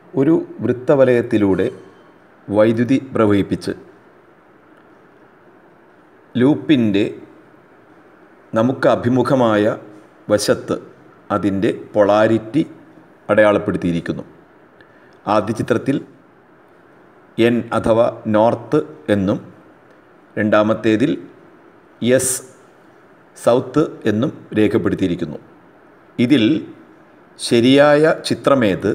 ഒരു വൃത്തവലയത്തിലൂടെ വൈദ്യുതി പ്രവഹിപ്പിച്ച് ലൂപ്പിൻ്റെ നമുക്ക് അഭിമുഖമായ വശത്ത് അതിൻ്റെ പൊളാരിറ്റി അടയാളപ്പെടുത്തിയിരിക്കുന്നു ആദ്യ ചിത്രത്തിൽ എൻ അഥവാ നോർത്ത് എന്നും രണ്ടാമത്തേതിൽ എസ് സൗത്ത് എന്നും രേഖപ്പെടുത്തിയിരിക്കുന്നു ഇതിൽ ശരിയായ ചിത്രമേത്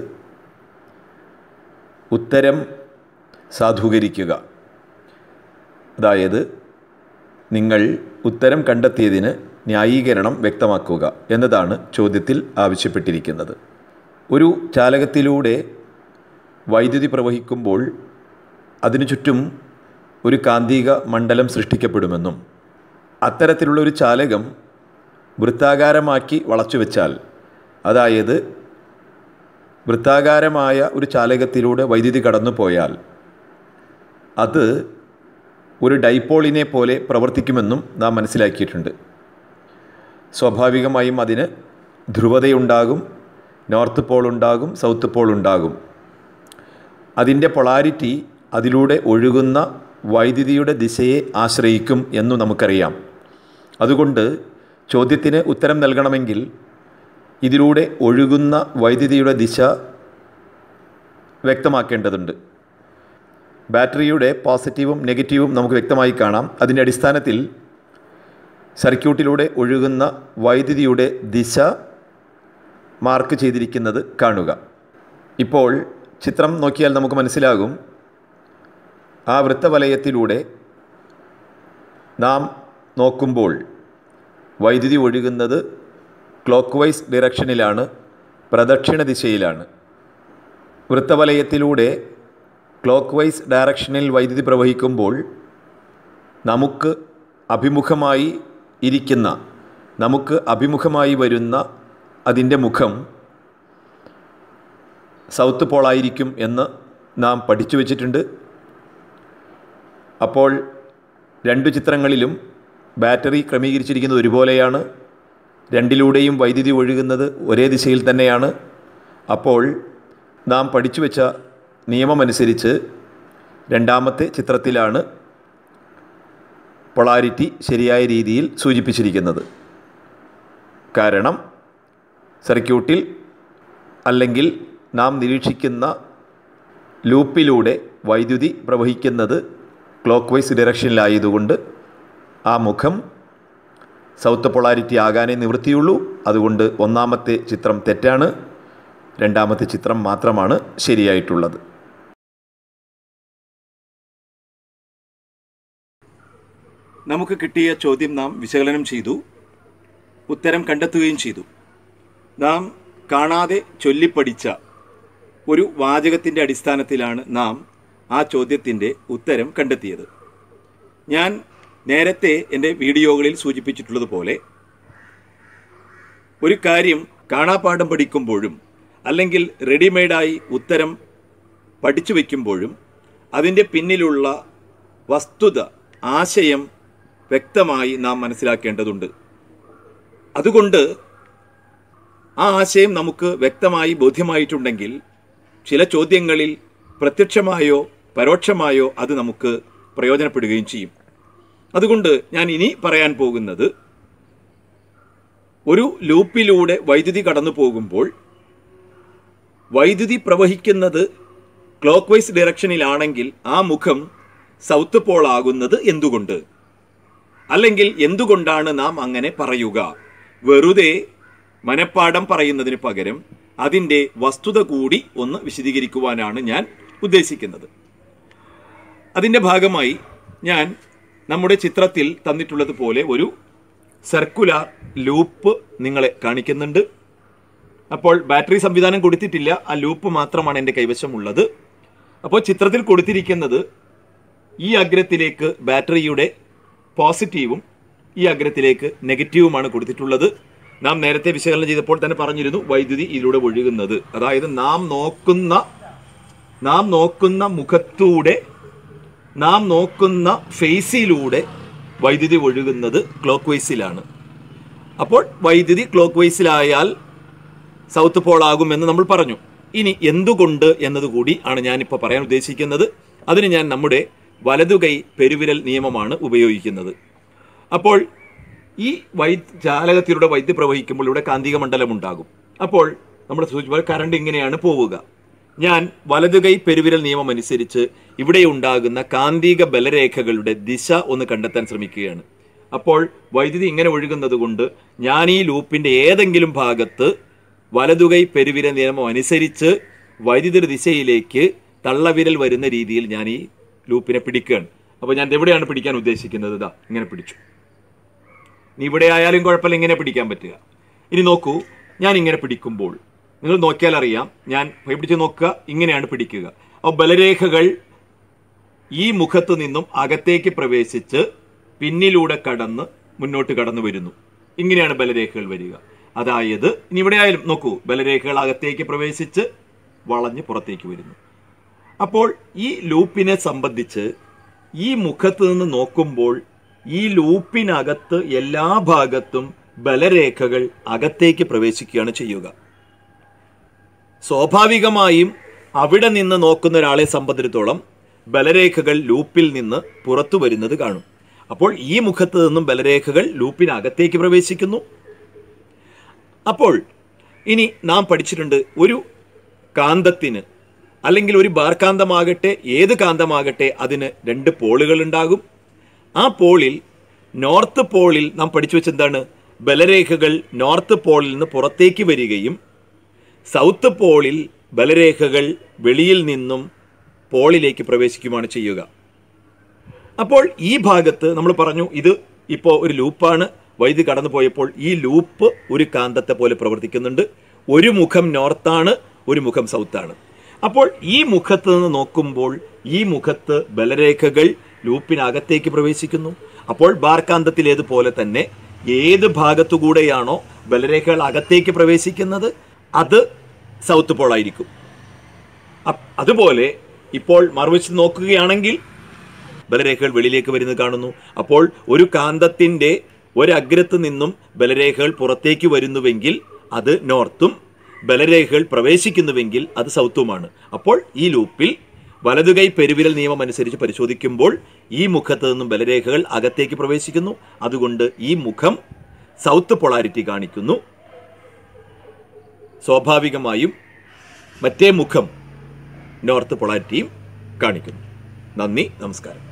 ഉത്തരം സാധൂകരിക്കുക അതായത് നിങ്ങൾ ഉത്തരം കണ്ടെത്തിയതിന് ന്യായീകരണം വ്യക്തമാക്കുക എന്നതാണ് ചോദ്യത്തിൽ ആവശ്യപ്പെട്ടിരിക്കുന്നത് ഒരു ചാലകത്തിലൂടെ വൈദ്യുതി പ്രവഹിക്കുമ്പോൾ അതിനു ചുറ്റും ഒരു കാന്തിക മണ്ഡലം സൃഷ്ടിക്കപ്പെടുമെന്നും അത്തരത്തിലുള്ള ഒരു ചാലകം വൃത്താകാരമാക്കി വളച്ചു വെച്ചാൽ അതായത് വൃത്താകാരമായ ഒരു ചാലകത്തിലൂടെ വൈദ്യുതി കടന്നു പോയാൽ അത് ഒരു ഡൈപോളിനെ പോലെ പ്രവർത്തിക്കുമെന്നും നാം മനസ്സിലാക്കിയിട്ടുണ്ട് സ്വാഭാവികമായും അതിന് ധ്രുവതയുണ്ടാകും നോർത്ത് പോൾ ഉണ്ടാകും സൗത്ത് പോൾ ഉണ്ടാകും അതിൻ്റെ പൊളാരിറ്റി അതിലൂടെ ഒഴുകുന്ന വൈദ്യുതിയുടെ ദിശയെ ആശ്രയിക്കും എന്നു നമുക്കറിയാം അതുകൊണ്ട് ചോദ്യത്തിന് ഉത്തരം നൽകണമെങ്കിൽ ഇതിലൂടെ ഒഴുകുന്ന വൈദ്യുതിയുടെ ദിശ വ്യക്തമാക്കേണ്ടതുണ്ട് ബാറ്ററിയുടെ പോസിറ്റീവും നെഗറ്റീവും നമുക്ക് വ്യക്തമായി കാണാം അതിൻ്റെ അടിസ്ഥാനത്തിൽ സർക്യൂട്ടിലൂടെ ഒഴുകുന്ന വൈദ്യുതിയുടെ ദിശ മാർക്ക് ചെയ്തിരിക്കുന്നത് കാണുക ഇപ്പോൾ ചിത്രം നോക്കിയാൽ നമുക്ക് മനസ്സിലാകും ആ വൃത്തവലയത്തിലൂടെ നാം നോക്കുമ്പോൾ വൈദ്യുതി ഒഴുകുന്നത് ക്ലോക്ക് വൈസ് ഡിറക്ഷനിലാണ് പ്രദക്ഷിണ ദിശയിലാണ് വൃത്തവലയത്തിലൂടെ ക്ലോക്ക് വൈസ് ഡയറക്ഷനിൽ വൈദ്യുതി പ്രവഹിക്കുമ്പോൾ നമുക്ക് അഭിമുഖമായി ഇരിക്കുന്ന നമുക്ക് അഭിമുഖമായി വരുന്ന അതിൻ്റെ മുഖം സൗത്ത് പോളായിരിക്കും എന്ന് നാം പഠിച്ചു വച്ചിട്ടുണ്ട് അപ്പോൾ രണ്ടു ചിത്രങ്ങളിലും ബാറ്ററി ക്രമീകരിച്ചിരിക്കുന്നത് ഒരുപോലെയാണ് രണ്ടിലൂടെയും വൈദ്യുതി ഒഴുകുന്നത് ഒരേ ദിശയിൽ തന്നെയാണ് അപ്പോൾ നാം പഠിച്ചു വെച്ച നിയമമനുസരിച്ച് രണ്ടാമത്തെ ചിത്രത്തിലാണ് പൊളാരിറ്റി ശരിയായ രീതിയിൽ സൂചിപ്പിച്ചിരിക്കുന്നത് കാരണം സർക്യൂട്ടിൽ അല്ലെങ്കിൽ നാം നിരീക്ഷിക്കുന്ന ലൂപ്പിലൂടെ വൈദ്യുതി പ്രവഹിക്കുന്നത് ക്ലോക്ക് വൈസ് ഡിറക്ഷനിലായതുകൊണ്ട് ആ മുഖം സൗത്ത് പൊളാരിറ്റി ആകാനേ നിവൃത്തിയുള്ളൂ അതുകൊണ്ട് ഒന്നാമത്തെ ചിത്രം തെറ്റാണ് രണ്ടാമത്തെ ചിത്രം മാത്രമാണ് ശരിയായിട്ടുള്ളത് നമുക്ക് കിട്ടിയ ചോദ്യം നാം വിശകലനം ചെയ്തു ഉത്തരം കണ്ടെത്തുകയും ചെയ്തു നാം കാണാതെ ചൊല്ലിപ്പടിച്ച ഒരു വാചകത്തിൻ്റെ അടിസ്ഥാനത്തിലാണ് നാം ആ ചോദ്യത്തിൻ്റെ ഉത്തരം കണ്ടെത്തിയത് ഞാൻ നേരത്തെ എൻ്റെ വീഡിയോകളിൽ സൂചിപ്പിച്ചിട്ടുള്ളതുപോലെ ഒരു കാര്യം കാണാപ്പാഠം പഠിക്കുമ്പോഴും അല്ലെങ്കിൽ റെഡിമെയ്ഡായി ഉത്തരം പഠിച്ചു വയ്ക്കുമ്പോഴും അതിൻ്റെ പിന്നിലുള്ള വസ്തുത ആശയം വ്യക്തമായി നാം മനസ്സിലാക്കേണ്ടതുണ്ട് അതുകൊണ്ട് ആ ആശയം നമുക്ക് വ്യക്തമായി ബോധ്യമായിട്ടുണ്ടെങ്കിൽ ചില ചോദ്യങ്ങളിൽ പ്രത്യക്ഷമായോ പരോക്ഷമായോ അത് നമുക്ക് പ്രയോജനപ്പെടുകയും ചെയ്യും അതുകൊണ്ട് ഞാൻ ഇനി പറയാൻ പോകുന്നത് ഒരു ലൂപ്പിലൂടെ വൈദ്യുതി കടന്നു പോകുമ്പോൾ വൈദ്യുതി പ്രവഹിക്കുന്നത് ക്ലോക്ക് വൈസ് ഡയറക്ഷനിലാണെങ്കിൽ ആ മുഖം സൗത്ത് പോൾ ആകുന്നത് എന്തുകൊണ്ട് അല്ലെങ്കിൽ എന്തുകൊണ്ടാണ് നാം അങ്ങനെ പറയുക വെറുതെ മനപ്പാഠം പറയുന്നതിന് പകരം അതിൻ്റെ വസ്തുത കൂടി ഒന്ന് വിശദീകരിക്കുവാനാണ് ഞാൻ ഉദ്ദേശിക്കുന്നത് അതിൻ്റെ ഭാഗമായി ഞാൻ നമ്മുടെ ചിത്രത്തിൽ തന്നിട്ടുള്ളതുപോലെ ഒരു സർക്കുലാർ ലൂപ്പ് നിങ്ങളെ കാണിക്കുന്നുണ്ട് അപ്പോൾ ബാറ്ററി സംവിധാനം കൊടുത്തിട്ടില്ല ആ ലൂപ്പ് മാത്രമാണ് എൻ്റെ കൈവശമുള്ളത് അപ്പോൾ ചിത്രത്തിൽ കൊടുത്തിരിക്കുന്നത് ഈ അഗ്രത്തിലേക്ക് ബാറ്ററിയുടെ പോസിറ്റീവും ഈ അഗ്രത്തിലേക്ക് നെഗറ്റീവുമാണ് കൊടുത്തിട്ടുള്ളത് നാം നേരത്തെ വിശകലനം ചെയ്തപ്പോൾ തന്നെ പറഞ്ഞിരുന്നു വൈദ്യുതി ഇതിലൂടെ ഒഴുകുന്നത് അതായത് നാം നോക്കുന്ന നാം നോക്കുന്ന മുഖത്തൂടെ നാം നോക്കുന്ന ഫേസിലൂടെ വൈദ്യുതി ഒഴുകുന്നത് ക്ലോക്ക് വൈസിലാണ് അപ്പോൾ വൈദ്യുതി ക്ലോക്ക് വൈസിലായാൽ സൗത്ത് പോൾ ആകുമെന്ന് നമ്മൾ പറഞ്ഞു ഇനി എന്തുകൊണ്ട് എന്നതുകൂടി ആണ് ഞാനിപ്പോൾ പറയാൻ ഉദ്ദേശിക്കുന്നത് അതിന് ഞാൻ നമ്മുടെ വലതുകൈ പെരുവിരൽ നിയമമാണ് ഉപയോഗിക്കുന്നത് അപ്പോൾ ഈ വൈ ജാലകത്തിലൂടെ വൈദ്യുതി പ്രവഹിക്കുമ്പോൾ ഇവിടെ കാന്തിക മണ്ഡലം ഉണ്ടാകും അപ്പോൾ നമ്മുടെ സൂചിപ്പ കറണ്ട് ഇങ്ങനെയാണ് പോവുക ഞാൻ വലതുകൈ പെരുവിരൽ നിയമം അനുസരിച്ച് ഇവിടെ ഉണ്ടാകുന്ന കാന്തിക ബലരേഖകളുടെ ദിശ ഒന്ന് കണ്ടെത്താൻ ശ്രമിക്കുകയാണ് അപ്പോൾ വൈദ്യുതി ഇങ്ങനെ ഒഴുകുന്നത് കൊണ്ട് ഞാൻ ഈ ലൂപ്പിന്റെ ഏതെങ്കിലും ഭാഗത്ത് വലതുകൈ പെരുവിരൽ നിയമം അനുസരിച്ച് വൈദ്യുതിയുടെ ദിശയിലേക്ക് തള്ളവിരൽ വരുന്ന രീതിയിൽ ഞാൻ ഈ ലൂപ്പിനെ പിടിക്കുകയാണ് അപ്പോൾ ഞാൻ എവിടെയാണ് പിടിക്കാൻ ഉദ്ദേശിക്കുന്നത് ഇതാ ഇങ്ങനെ പിടിച്ചു ഇനി ഇവിടെ ആയാലും കുഴപ്പമില്ല ഇങ്ങനെ പിടിക്കാൻ പറ്റുക ഇനി നോക്കൂ ഞാൻ ഇങ്ങനെ പിടിക്കുമ്പോൾ നിങ്ങൾ നോക്കിയാൽ അറിയാം ഞാൻ കൈ പിടിച്ച് നോക്കുക ഇങ്ങനെയാണ് പിടിക്കുക അപ്പോൾ ബലരേഖകൾ ഈ മുഖത്ത് നിന്നും അകത്തേക്ക് പ്രവേശിച്ച് പിന്നിലൂടെ കടന്ന് മുന്നോട്ട് കടന്നു വരുന്നു ഇങ്ങനെയാണ് ബലരേഖകൾ വരിക അതായത് ഇനി ഇവിടെ ആയാലും നോക്കൂ ബലരേഖകൾ അകത്തേക്ക് പ്രവേശിച്ച് വളഞ്ഞ് പുറത്തേക്ക് വരുന്നു അപ്പോൾ ഈ ലൂപ്പിനെ സംബന്ധിച്ച് ഈ മുഖത്ത് നിന്ന് നോക്കുമ്പോൾ ഈ ലൂപ്പിനകത്ത് എല്ലാ ഭാഗത്തും ബലരേഖകൾ അകത്തേക്ക് പ്രവേശിക്കുകയാണ് ചെയ്യുക സ്വാഭാവികമായും അവിടെ നിന്ന് നോക്കുന്ന ഒരാളെ സംബന്ധിച്ചിടത്തോളം ബലരേഖകൾ ലൂപ്പിൽ നിന്ന് പുറത്തു വരുന്നത് കാണും അപ്പോൾ ഈ മുഖത്ത് നിന്നും ബലരേഖകൾ ലൂപ്പിനകത്തേക്ക് പ്രവേശിക്കുന്നു അപ്പോൾ ഇനി നാം പഠിച്ചിട്ടുണ്ട് ഒരു കാന്തത്തിന് അല്ലെങ്കിൽ ഒരു ബാർകാന്തമാകട്ടെ ഏത് കാന്തമാകട്ടെ അതിന് രണ്ട് പോളുകൾ ഉണ്ടാകും ആ പോളിൽ നോർത്ത് പോളിൽ നാം പഠിച്ചു വെച്ചെന്താണ് ബലരേഖകൾ നോർത്ത് പോളിൽ നിന്ന് പുറത്തേക്ക് വരികയും സൗത്ത് പോളിൽ ബലരേഖകൾ വെളിയിൽ നിന്നും പോളിലേക്ക് പ്രവേശിക്കുകയാണ് ചെയ്യുക അപ്പോൾ ഈ ഭാഗത്ത് നമ്മൾ പറഞ്ഞു ഇത് ഇപ്പോൾ ഒരു ലൂപ്പാണ് വൈദ്യുതി കടന്നു പോയപ്പോൾ ഈ ലൂപ്പ് ഒരു കാന്തത്തെ പോലെ പ്രവർത്തിക്കുന്നുണ്ട് ഒരു മുഖം നോർത്താണ് ഒരു മുഖം സൗത്താണ് അപ്പോൾ ഈ മുഖത്ത് നിന്ന് നോക്കുമ്പോൾ ഈ മുഖത്ത് ബലരേഖകൾ ലൂപ്പിനകത്തേക്ക് പ്രവേശിക്കുന്നു അപ്പോൾ ബാർകാന്തത്തിലേതുപോലെ തന്നെ ഏത് ഭാഗത്തുകൂടെയാണോ ബലരേഖകൾ അകത്തേക്ക് പ്രവേശിക്കുന്നത് അത് സൗത്ത് പോളായിരിക്കും അപ്പ് അതുപോലെ ഇപ്പോൾ മറുവശത്ത് നോക്കുകയാണെങ്കിൽ ബലരേഖകൾ വെളിയിലേക്ക് വരുന്നത് കാണുന്നു അപ്പോൾ ഒരു കാന്തത്തിന്റെ ഒരഗ്രത്ത് നിന്നും ബലരേഖകൾ പുറത്തേക്ക് വരുന്നുവെങ്കിൽ അത് നോർത്തും ബലരേഖകൾ പ്രവേശിക്കുന്നുവെങ്കിൽ അത് സൗത്തുമാണ് അപ്പോൾ ഈ ലൂപ്പിൽ വലതുകൈ പെരുവിരൽ നിയമം അനുസരിച്ച് പരിശോധിക്കുമ്പോൾ ഈ മുഖത്ത് നിന്നും ബലരേഖകൾ അകത്തേക്ക് പ്രവേശിക്കുന്നു അതുകൊണ്ട് ഈ മുഖം സൗത്ത് പൊളാരിറ്റി കാണിക്കുന്നു സ്വാഭാവികമായും മറ്റേ മുഖം നോർത്ത് പൊളാരിറ്റിയും കാണിക്കുന്നു നന്ദി നമസ്കാരം